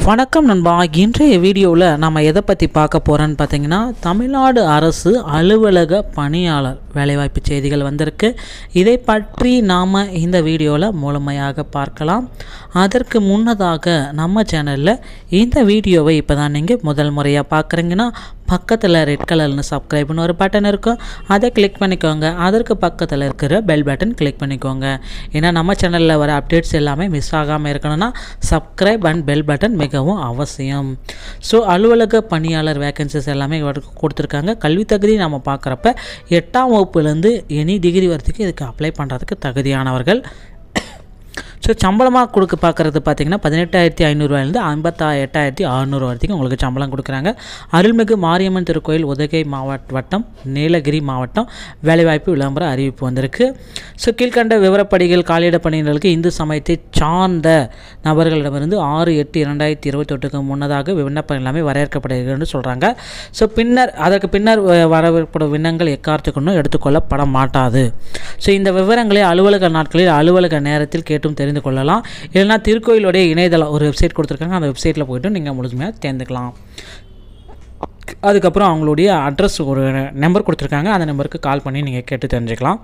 வணக்கம் நண்பா இன்றைய வீடியோவில் நம்ம எதை பற்றி பார்க்க போகிறோன்னு பார்த்தீங்கன்னா தமிழ்நாடு அரசு அலுவலக பணியாளர் வேலைவாய்ப்பு செய்திகள் வந்திருக்கு இதை பற்றி நாம் இந்த வீடியோவில் முழுமையாக பார்க்கலாம் அதற்கு முன்னதாக நம்ம சேனலில் இந்த வீடியோவை இப்போ தான் நீங்கள் முதல் முறையாக பார்க்குறீங்கன்னா பக்கத்தில் ரெட் கலர்னு சப்ஸ்கிரைப்னு ஒரு பட்டன் இருக்கும் அதை கிளிக் பண்ணிக்கோங்க அதற்கு பக்கத்தில் இருக்கிற பெல் பட்டன் கிளிக் பண்ணிக்கோங்க ஏன்னா நம்ம சேனலில் வர அப்டேட்ஸ் எல்லாமே மிஸ் ஆகாமல் இருக்கணும்னா சப்ஸ்கிரைப் அண்ட் பெல் பட்டன் மிகவும் அவசியம் ஸோ அலுவலக பணியாளர் வேகன்சிஸ் எல்லாமே இவருக்கு கொடுத்துருக்காங்க கல்வி தகுதி நம்ம பார்க்குறப்ப எட்டாம் வகுப்புலேருந்து எனி டிகிரி வரத்துக்கு இதுக்கு அப்ளை பண்ணுறதுக்கு தகுதியானவர்கள் ஸோ சம்பளமாக கொடுக்க பார்க்குறது பார்த்தீங்கன்னா பதினெட்டாயிரத்தி ஐநூறுரூவாயிலேருந்து ஐம்பத்தா எட்டாயிரத்தி அறநூறு வரைக்கும் உங்களுக்கு சம்பளம் கொடுக்குறாங்க அருள்மிகு மாரியம்மன் திருக்கோயில் உதகை மாவட்ட வட்டம் நீலகிரி மாவட்டம் வேலைவாய்ப்பு விளம்பர அறிவிப்பு வந்திருக்கு ஸோ கீழ்கண்ட விவரப்படிகள் காலியிட பணியினர்களுக்கு இந்து சமயத்தை சார்ந்த நபர்களிடமிருந்து ஆறு எட்டு இரண்டாயிரத்தி இருபத்தொட்டுக்கு முன்னதாக விண்ணப்பம் எல்லாமே வரையறுக்கப்படுகிறதுன்னு சொல்கிறாங்க ஸோ பின்னர் அதற்கு பின்னர் வ- வரவிருப்படும் விண்ணங்கள் எக்காரத்துக்கு எடுத்துக்கொள்ளப்பட மாட்டாது ஸோ இந்த விவரங்களை அலுவலக நாட்களில் அலுவலக நேரத்தில் கேட்டும் தெரிந்து கொள்ளலாம் இல்லைன்னா திருக்கோயிலுடைய இணையதளம் ஒரு வெப்சைட் கொடுத்துருக்காங்க அந்த வெப்சைட்டில் போய்ட்டு நீங்கள் முழுமையாக தேர்ந்துக்கலாம் அதுக்கப்புறம் அவங்களுடைய அட்ரஸ் ஒரு நம்பர் கொடுத்துருக்காங்க அந்த நம்பருக்கு கால் பண்ணி நீங்கள் கேட்டு தெரிஞ்சுக்கலாம்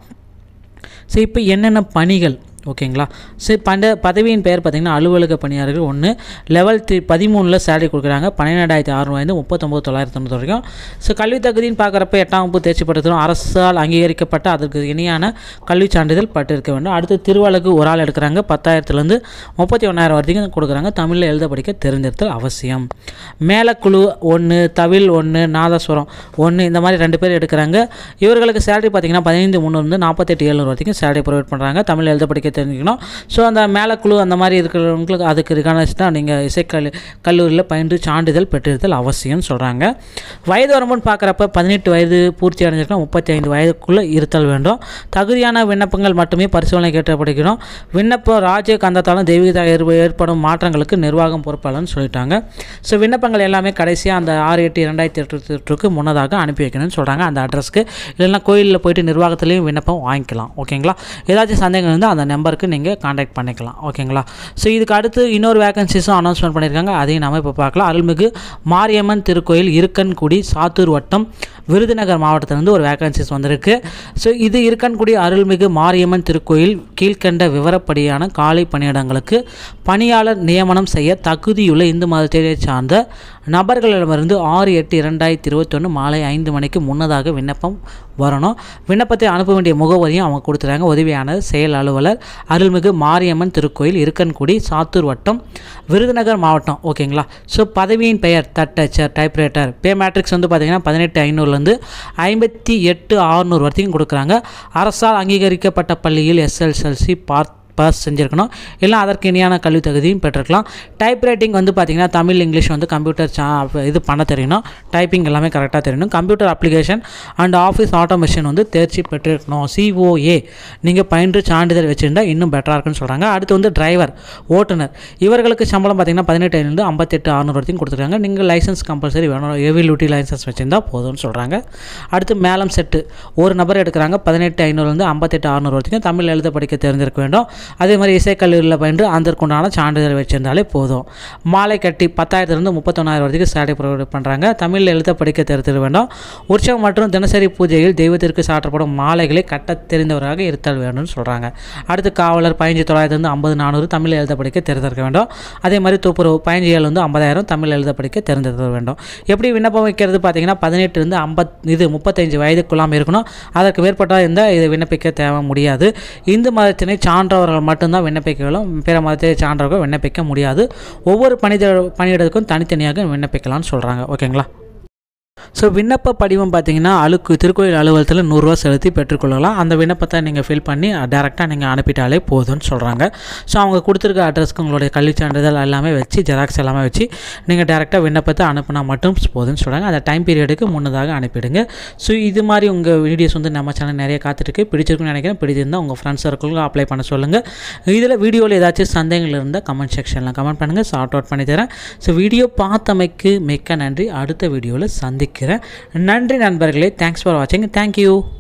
ஸோ இப்போ என்னென்ன பணிகள் ஓகேங்களா ஸோ பண்ட பதவியின் பெயர் பார்த்தீங்கன்னா அலுவலக பணியாளர்கள் ஒன்று லெவல் த்ரீ பதிமூணில் சேலரி கொடுக்குறாங்க பன்னிரெண்டாயிரத்தி அறுநூறு ஒம்பத்தொம்பது தொள்ளாயிரத்தி தொண்ணூறு வரைக்கும் ஸோ கல்வி தகுதின்னு பார்க்குறப்ப எட்டாம் வகுப்பு தேர்ச்சி பெற்றதும் அரசால் அங்கீகரிக்கப்பட்ட அதற்கு இணையான கல்வி சான்றிதழ் பட்டிருக்க வேண்டும் அடுத்து திருவழகு ஒரு ஆள் எடுக்கிறாங்க பத்தாயிரத்துலேருந்து முப்பத்தி ஒன்றாயிரம் வரைக்கும் கொடுக்குறாங்க தமிழில் எழுத படிக்க தெரிஞ்சிருத்தல் அவசியம் மேலக்குழு ஒன்று தவில் ஒன்று நாதஸ்வரம் ஒன்று இந்த மாதிரி ரெண்டு பேர் எடுக்கிறாங்க இவர்களுக்கு சேலரி பார்த்தீங்கன்னா பதினைந்து முந்நூறு நாற்பத்தெட்டு ஏழுநூறு வரைக்கும் சேலரி ப்ரொவைட் பண்ணுறாங்க தமிழ் எழுத படிக்க தெரிஞ்சுக்கணும் ஸோ அந்த மேலக்குழு அந்த மாதிரி இருக்கிறவங்களுக்கு அதுக்கு ரிகானஸ் தான் நீங்கள் இசைக்கல் கல்லூரியில் பயின்று சான்றிதழ் பெற்றிருத்தல் அவசியம்னு சொல்கிறாங்க வயது வரம்புன்னு பார்க்குறப்ப பதினெட்டு வயது பூர்த்தி அடைஞ்சிருக்கணும் முப்பத்தி ஐந்து வயதுக்குள்ளே இருத்தல் வேண்டும் தகுதியான விண்ணப்பங்கள் மட்டுமே பரிசோதனை கேட்டப்படுகிறோம் விண்ணப்பம் ராஜ்ய கந்தத்தாலும் தெய்வீக ஏற்ப- ஏற்படும் மாற்றங்களுக்கு நிர்வாகம் பொறுப்பாளர்னு சொல்லிட்டாங்க ஸோ விண்ணப்பங்கள் எல்லாமே கடைசியாக அந்த ஆறு எட்டு இரண்டாயிரத்தி எட்டுக்கு முன்னதாக அனுப்பி வைக்கணும்னு சொல்கிறாங்க அந்த அட்ரஸ்க்கு இல்லைன்னா கோயிலில் போயிட்டு நிர்வாகத்துலேயும் விண்ணப்பம் வாங்கிக்கலாம் ஓகேங்களா ஏதாச்சும் சந்தேகம் இருந்தால் அந்த நம்பருக்கு நீங்கள் காண்டாக்ட் பண்ணிக்கலாம் ஓகேங்களா ஸோ இதுக்கு அடுத்து இன்னொரு வேகன்சிஸும் அனௌன்ஸ்மெண்ட் பண்ணியிருக்காங்க அதையும் நம்ம இப்போ பார்க்கலாம் அருள்மிகு மாரியம்மன் திருக்கோயில் இருக்கன்குடி சாத்தூர் வட்டம் விருதுநகர் மாவட்டத்திலிருந்து ஒரு வேகன்சிஸ் வந்திருக்கு ஸோ இது இருக்கன்குடி அருள்மிகு மாரியம்மன் திருக்கோயில் கீழ்க்கண்ட விவரப்படியான காலி பணியிடங்களுக்கு பணியாளர் நியமனம் செய்ய தகுதியுள்ள இந்து மதத்தை சார்ந்த நபர்களிடமிருந்து ஆறு எட்டு இரண்டாயிரத்தி இருபத்தொன்று மாலை ஐந்து மணிக்கு முன்னதாக விண்ணப்பம் வரணும் விண்ணப்பத்தை அனுப்ப வேண்டிய முகவரியும் அவங்க கொடுத்துறாங்க உதவியானது செயல் அலுவலர் அருள்மிகு மாரியம்மன் திருக்கோயில் இருக்கன்குடி சாத்தூர் வட்டம் விருதுநகர் மாவட்டம் ஓகேங்களா ஸோ பதவியின் பெயர் தட்டச்சர் டைப்ரைட்டர் பே மேட்ரிக்ஸ் வந்து பார்த்தீங்கன்னா பதினெட்டு ஐநூறுலேருந்து ஐம்பத்தி எட்டு ஆறுநூறு வரைக்கும் கொடுக்குறாங்க அரசால் அங்கீகரிக்கப்பட்ட பள்ளியில் எஸ்எல்எல்சி பார்ட் பாஸ் செஞ்சுருக்கணும் இல்லை அதற்கு இணையான கல்வி தகுதியும் பெற்றிருக்கலாம் டைப் ரைட்டிங் வந்து பார்த்திங்கன்னா தமிழ் இங்கிலீஷ் வந்து கம்ப்யூட்டர் சா இது பண்ண தெரியணும் டைப்பிங் எல்லாமே கரெக்டாக தெரியணும் computer application and office automation வந்து தேர்ச்சி பெற்றிருக்கணும் சிஓஏ நீங்கள் பயின்று சான்றிதழ் வச்சுருந்தா இன்னும் பெட்டராக இருக்குன்னு சொல்கிறாங்க அடுத்து வந்து டிரைவர் ஓட்டுநர் இவர்களுக்கு சம்பளம் பார்த்திங்கன்னா பதினெட்டு ஐநூறு ஐம்பத்தெட்டு அறுநூறு வரைக்கும் கொடுத்துருக்காங்க நீங்கள் லைசன்ஸ் கம்பல்சரி வேணும் ஹெவி டியூட்டி லைசன்ஸ் வச்சுருந்தா போதும்னு சொல்கிறாங்க அடுத்து மேலம் செட்டு ஒரு நபர் எடுக்கிறாங்க பதினெட்டு ஐநூறுலேருந்து ஐம்பத்தெட்டு அறுநூறு வரைக்கும் தமிழ் எழுத படிக்க தெரிஞ்சிருக்க வேண்டும் அதே மாதிரி இசைக்கல்லூரியில் பயின்று அதற்குண்டான சான்றிதழ் வச்சிருந்தாலே போதும் மாலை கட்டி பத்தாயிரத்துலேருந்து முப்பத்தொன்னாயிரம் வரைக்கும் சேலரி ப்ரொவைட் பண்ணுறாங்க தமிழில் எழுத படிக்க தெரிந்திருக்க வேண்டும் உற்சவம் மற்றும் தினசரி பூஜையில் தெய்வத்திற்கு சாற்றப்படும் மாலைகளை கட்டத் தெரிந்தவராக இருத்தல் வேண்டும்னு சொல்கிறாங்க அடுத்து காவலர் பதினஞ்சு தொள்ளாயிரத்துலேருந்து ஐம்பது நானூறு தமிழ் எழுத படிக்க தெரிந்திருக்க வேண்டும் அதே மாதிரி துப்புரவு பதினஞ்சு ஏழு வந்து ஐம்பதாயிரம் தமிழ் எழுத படிக்க தெரிந்திருக்க வேண்டும் எப்படி விண்ணப்பம் வைக்கிறது பார்த்தீங்கன்னா பதினெட்டுலேருந்து ஐம்பத் இது முப்பத்தஞ்சு வயதுக்குள்ளாமல் இருக்கணும் அதற்கு மேற்பட்டால் இருந்தால் இதை விண்ணப்பிக்க தேவை முடியாது இந்து மதத்தினை சான்றவர்கள் மட்டும்தான் விண்ணப்பிக்கலாம் பிற மதத்தை சான்றவர்கள் விண்ணப்பிக்க முடியாது ஒவ்வொரு பணித பணியிடத்துக்கும் தனித்தனியாக விண்ணப்பிக்கலாம்னு சொல்கிறாங்க ஓகேங்களா ஸோ விண்ணப்ப படிவம் பார்த்தீங்கன்னா அழுக்கு திருக்கோயில் அலுவலகத்தில் நூறுரூவா செலுத்தி பெற்றுக்கொள்ளலாம் அந்த விண்ணப்பத்தை நீங்கள் ஃபில் பண்ணி டேரெக்டாக நீங்கள் அனுப்பிட்டாலே போதும்னு சொல்கிறாங்க ஸோ அவங்க கொடுத்துருக்க அட்ரஸ்க்கு உங்களுடைய கல்வி சான்றிதழ் எல்லாமே வச்சு ஜெராக்ஸ் எல்லாமே வச்சு நீங்கள் டேரெக்டாக விண்ணப்பத்தை அனுப்புனா மட்டும் போதும்னு சொல்கிறாங்க அந்த டைம் பீரியடுக்கு முன்னதாக அனுப்பிடுங்க ஸோ இது மாதிரி உங்கள் வீடியோஸ் வந்து நம்ம சேனல் நிறைய காத்துருக்கு பிடிச்சிருக்குன்னு நினைக்கிறேன் பிடிச்சிருந்தால் உங்கள் ஃப்ரெண்ட்ஸ் சர்க்கிளுக்கு அப்ளை பண்ண சொல்லுங்கள் இதில் வீடியோவில் ஏதாச்சும் சந்தேகங்கள் இருந்தால் கமெண்ட் செக்ஷனில் கமெண்ட் பண்ணுங்கள் சார்ட் அவுட் பண்ணி தரேன் ஸோ வீடியோ பார்த்தமைக்கு மிக்க நன்றி அடுத்த வீடியோவில் சந்திக்கிறேன் நன்றி நண்பர்களே தேங்க்ஸ் ஃபார் வாட்சிங் தேங்க்யூ